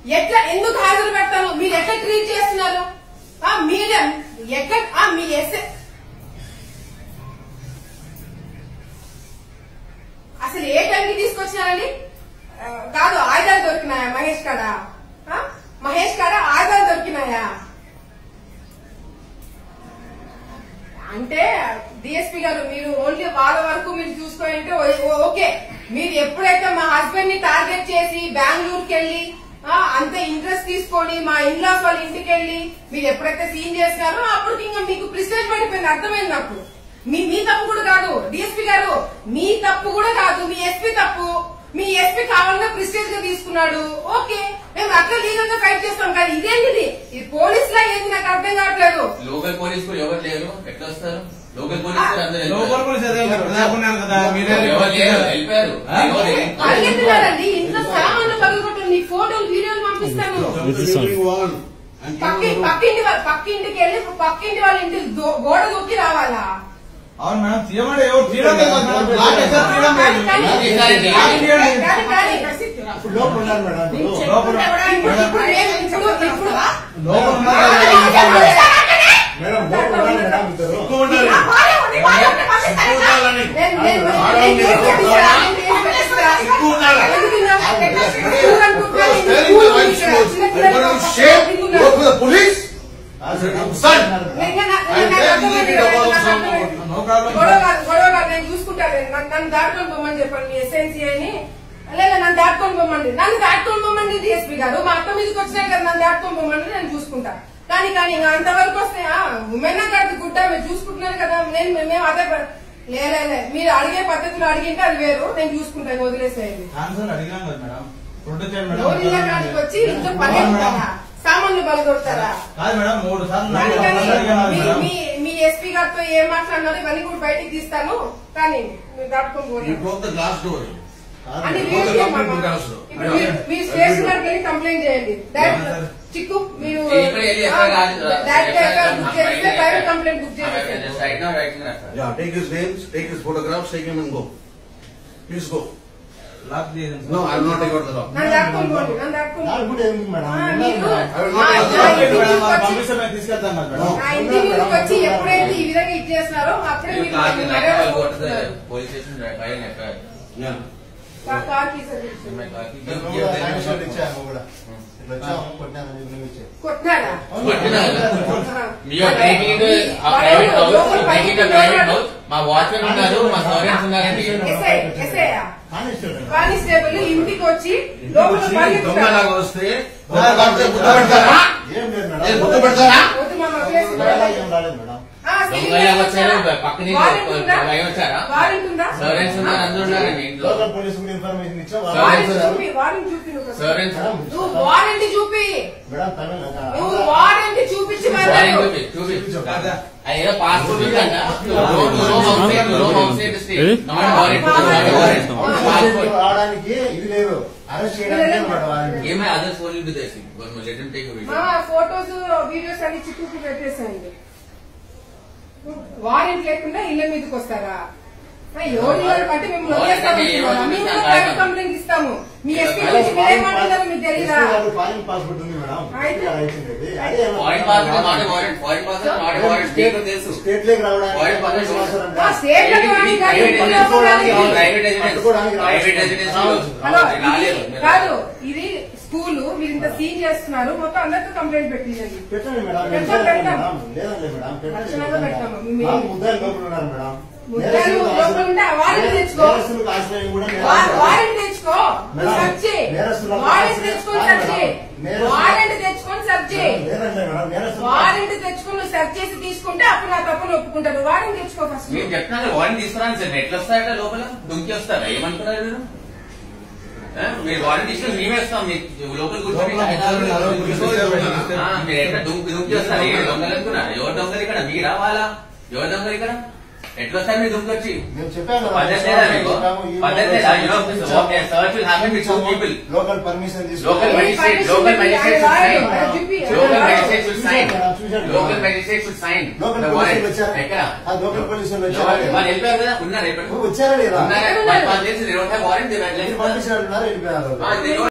ఎట్లా ఎందుకు హాజరు పెడతాను మీరు ఎట్లా ట్రీట్ చేస్తున్నారు ఆ మీరు ఎక్కడ ఆ మీ ఎస్ అసలు ఏ టైంకి తీసుకొచ్చినారండి ఆ, కాదు ఆయుధాలు దొరికినాయా మహేష్ కాడ ఆ? మహేష్ కాడ ఆయుధాలు దొరికినాయా అంటే డిఎస్పీ గారు మీరు ఓన్లీ వాళ్ళ వరకు మీరు చూసుకోంటే ఓకే మీరు ఎప్పుడైతే మా హస్బెండ్ ని టార్గెట్ చేసి బెంగళూరుకి వెళ్ళి ఆ, అంత ఇంట్రెస్ట్ తీసుకొని మా ఇన్లాస్ వాళ్ళ ఇంటికి వెళ్ళి మీరు ఎప్పుడైతే సీన్ చేసినారో అప్పుడు ఇంకా మీకు ప్రిస్టేజ్ పడిపోయింది అర్థమైంది నాకు మీ మీ తప్పు కూడా కాదు డిఎస్పీ గారు మీ తప్పు కూడా కాదు మీ ఎస్పీ తప్పు మీ ఎస్పీ కావాలన్నా ప్రిస్టేజ్ గా తీసుకున్నాడు ఓకే మేము అట్లా లీగల్ గా ఫైట్ చేస్తాం కానీ ఇదేంటిది ఇది పోలీసులా ఏంది నాకు అర్థం కావట్లేదు లోకల్ పోలీస్ కూడా ఎవరు లేరు ఎట్లా వస్తారు లోకల్ పోలీస్ కూడా అందరూ లోపల వెళ్ళిపోయారు. కూడా చదివాను కదా, అనుకున్నాను కదా మీరే ఎవరు లేరు వెళ్ళిపోయారు ఆ? ఎవరు ఏం- పరిగెత్తున్నారండి ఇంట్లో సామాన్లు పగలగొట్టండి నీ ఫోటోలు వీడియోలు పంపిస్తాను పక్కి పక్కింటి వాళ్ళ- పక్కింటికి వెళ్ళి పక్కింటి వాళ్ళ ఇంటి దో- గోడ దొక్కి రావాలా అవును మేడం తీయమంటే ఎవరు తీయడం లేదు కదా మేడం. బ్లాక్ చేస్తే తీయడం లేదు. కానీ- ఈసారి బ్లాక్ తీయండి. కానీ- కానీ ఇప్పుడు లోపల ఉన్నారు మేడం ఇప్పుడు. లోపల ఇప్పుడు ఇప్పుడు నేను ఇప్పుడు ఇప్పుడు లోపల ఉన్నారు ఆ, కదా. మేడం లోపల ఉన్నారు మేడం ఇద్దరు ఎక్కువ ఉండాలి. ఆ, బాగానే ఉంది, బాగానే ఉంది, పంపిస్తాను. ఎక్కువ ఉండాలని. నేను- నేను- నేను కేసు పెట్టిస్తా, నేను కేసు పెట్టిస్తా. ఎక్కువ ఉండాలి. ఎందుకు తిన్నావు? ఎందుకు అనుకుంటున్నావు? Telling the right truth. చిన్న I'm పిల్లలు going to పాపం shame, తింటున్నారు. work with the police. Son. నేను- నా- I'm నాకు telling you, అర్థమైంది, you నాకు don't know అర్థమైంది. నో ప్రాబ్లం గొడవ కాదు గొడవ కాదు నేను చూసుకుంటాను నన్ను నన్ను దాటుకొని పోమని చెప్పండి మీ ఎస్ఎన్సీ అని లేదా నన్ను దాటుకొని పోమండి నన్ను దాటుకొని పోమండి డిఎస్పీ గారు మా అత్త మీదకి వచ్చినాయి కదా నన్ను దాటుకొని పోమండి నేను చూసుకుంటా కానీ కానీ ఇంకా అంతవరకు వస్తే ఉమెన్ కాదు గుడ్డ మీరు చూసుకుంటున్నారు కదా నేను మేము అదే ప- లే లే, లే. మీరు అడిగే పద్ధతిలో అడిగింటే అది వేరు నేను చూసుకుంటాను వదిలేసేయండి ఆన్సర్ అడిగాను కదా మేడం ప్రొటెక్ట్ చేయండి మేడం. ఎవరిళ్ళ కాడికి వచ్చి ఇంట్లో పని అవును మేడం. చేస్తారా సామాన్లు బలగొడతారా కాదు మేడం మూడు సార్లు కానీ నాకు కానీ అడిగాను మీ- మేడం. మీ మీ ఎస్పీ గారితో ఏం మాట్లాడినారో ఇవన్నీ కూడా బయటికి తీస్తాను కానీ మీరు దాటుకొని You పోలేదు broke the glass door. అంటే You మీరు broke the ఏం complaint చేయమ్మా? book also. ఇప్పుడు మీరు- మీరు స్టేషన్ గారికి వెళ్ళి కంప్లైంట్ చేయండి డైరెక్ట్ సార్. చిక్కు మీరు ఇప్పుడు వెళ్ళి ఎక్కడ కాదు. డైరెక్ట్ ఎఫ్ఐఆర్ బుక్ చేస్తే ఎక్కడ ప్రైవేట్ కంప్లైంట్ బుక్ ఆమె చేసేసి just right now writing that, sir. Yeah, take his names, take his photographs, take him and go. Please go. Lock చేయండి sir. No, I will not take out the law. నన్ను దాటుకొని పోండి నన్ను దాటుకొని నాకు పోండి. కూడా ఏమి మేడం ఆ, ఉన్నారు మీరు మేడం. I will నా not take నా out the ఇంటి law. మేడం, మీదకి వాళ్ళు వచ్చి పంపిస్తే మేము తీసుకెళ్తాం కదా మేడం. నా ఇంటి మీదకి వచ్చి ఎప్పుడైతే ఈ విధంగా ఇచ్చేస్తున్నారో అప్పుడే You మీరు can't నన్ను deny మర్యాద all go to the కోరుతున్నారు. police station, right, file an FIR. Yeah. కా- కార్ కీస్ అది In my car, you మేము give కూడా them సాయం the- షీట్ ఇచ్చాము కూడా ఇట్లా వచ్చాము కొట్టినామని చెప్పి నువ్వు ఇచ్చావు కొట్టినారా You are breaking into a private house, you are breaking into a private house. మా వాచ్మెన్ ఉన్నారు మా సర్వెంట్స్ ఉన్నారండి ఎస్ఐ ఎస్ఐ కానిస్టేబుల్ కానిస్టేబుల్ ఇంటికి వచ్చి లోపల వచ్చి పరిగెత్తుతారు. దొంగలాగా వస్తే దొంగలాగా బుద్ధ పెడతారా ఏం లేదు ఏ మేడం బుద్ధ పెడతారా వద్దు మామ, ప్లేస్ దొంగలా ఏం రాలేదు మేడం ఆ, సివిల్ దొంగలాగా డ్రెస్ వచ్చారు వచ్చారా? పక్కన వారెంట్ ఉందా? భయం వచ్చారా వారెంట్ ఉందా? సర్వెంట్స్ ఉన్నారు అందరూ ఉన్నారండి ఇంట్లో లోకల్ పోలీస్ కూడా ఇన్ఫర్మేషన్ ఇచ్చాం వాళ్ళు వారెంట్ వచ్చారు. చూపి వారెంట్ చూపి నువ్వు ఒకసారి. సర్వెంట్స్ నువ్వు వారెంట్ చూపి మేడం తమిళ నువ్వు వారెంట్ చూపించి వారెంట్ మాట్లాడు చూపి చూపి కాదా? అయ్యో పాస్పోర్ట్ ఉందంట నాట్ వారెంట్ పాస్పోర్ట్ రావడానికి ఇది లేదు అరెస్ట్ చేయడానికి లేదు మేడం వాళ్ళని. ఏమై others only do this let him take video మా ఫోటోస్ వీడియోస్ అన్ని చిక్కుకు పెట్టేసాయండి వారెంట్ లేకుండా ఇళ్ళ మీదకి వస్తారా ఆ, ఎవరి వాళ్ళ కంటే మేము వదిలేస్తాము మేము కూడా ప్రైవేట్ కంప్లైంట్ ఇస్తాము మీ ఎస్పీ గురించి మీరేమంటున్నారో మీకు తెలీదా ఎస్పీ గారు ఫారిన్ పాస్పోర్ట్ ఉంది మేడం అయితే? ఎస్పీ గారు ఇచ్చింది. అదే ఏమో foreign passport not warrant foreign passport not warrant state తెలుసు స్టేట్ లేక్ రావడానికి ఫారిన్ పాస్పోర్ట్ అవసరం ఆ, లేదు. స్టేట్ లో కానీ కానీ ప్రైవేట్ ఇంట్లో కానీ ప్రైవేట్ ఏజెన్సీ పట్టుకోవడానికి ప్రైవేట్ రావచ్చు. ఏజెన్సీ హలో ఇది కాదు ఇది స్కూల్ మీరు ఇంత సీన్ చేస్తున్నారు మొత్తం అందరితో కంప్లైంట్ పెట్టిందండి పెట్టండి మేడం పెట్టండి, పెట్టండి పెట్టండి. మేడం లేదండి మేడం పెట్టండి లక్షణంగా పెట్టాము. మీ- మాకు ముద్దాయిలు లోపల ఉన్నారు మేడం ముద్దాయిలు నేరస్తులకు లోపల ఆశ్రయం- ఉంటే ఆ వారెంట్ తెచ్చుకో. నేరస్తులకు ఆశ్రయం కూడా వా- నేరస్తులు. వారెంట్ తెచ్చుకో మేడం, సెర్చ్ చేయి. నేరస్తులకు వారెంట్ ఆశ్రయం- తెచ్చుకొని కాదు సెర్చ్ చేయి. మేడం, నేరస్తులకు- వారెంట్ తెచ్చుకొని సెర్చ్ చేయి లేదండి మేడం నేరస్తులకు వారెంట్ తెచ్చుకొని నువ్వు సెర్చ్ చేసి తీసుకుంటే అప్పుడు నా తప్పును ఒప్పుకుంటారు వారెంట్ తెచ్చుకో ఫస్ట్ నేను చెప్తున్నాను వారెంట్ తీసుకురాను సార్ ఎట్లా వస్తాయట లోపల దుంకి వస్తారా ఏమనుకున్నారు మీరు ఆ, మీరు వారెంట్ తీసుకుని మేమే వస్తాం మీకు లోపల కూర్చొని లోపల ఐదారు నలుగురు కూర్చొని ఆ, మీరు ఎట్లా దుంకి దుంకి వస్తారు ఏ దొంగలు అనుకున్నారు ఎవరు దొంగలు ఇక్కడ మీరా వాళ్ళ ఎవరు దొంగలు ఇక్కడ ఎట్లా వస్తారు మీరు దుంకి వచ్చి మేము చెప్పాను కదా, పద్ధతి లేదా మీకు చెప్పాము, ఈ పద్ధతి లేదా You know, okay, search will happen with two people. Local permission Local Hey, magistrate, permission local ఇవ్వండి, magistrate ఆయన should sign. ఆయన చూపి, Local ఆయన magistrate should sign. చూశాను, చూశాను. Local magistrate should sign. Local The పోలీసులు warrant. వచ్చారా ఎక్కడ ఆ లోకల్ పోలీసులు ఎవరు? వచ్చారా వాళ్ళు వెళ్ళిపోయారు కదా ఉన్నారు ఎప్పుడు వచ్చారా లేదా ఉన్నారు ఉన్నారు. వాళ్ళు తెలిసి they don't have warrant, they were ఎన్ని like- పంపించారు వెళ్ళిపోయారు ఆ, they don't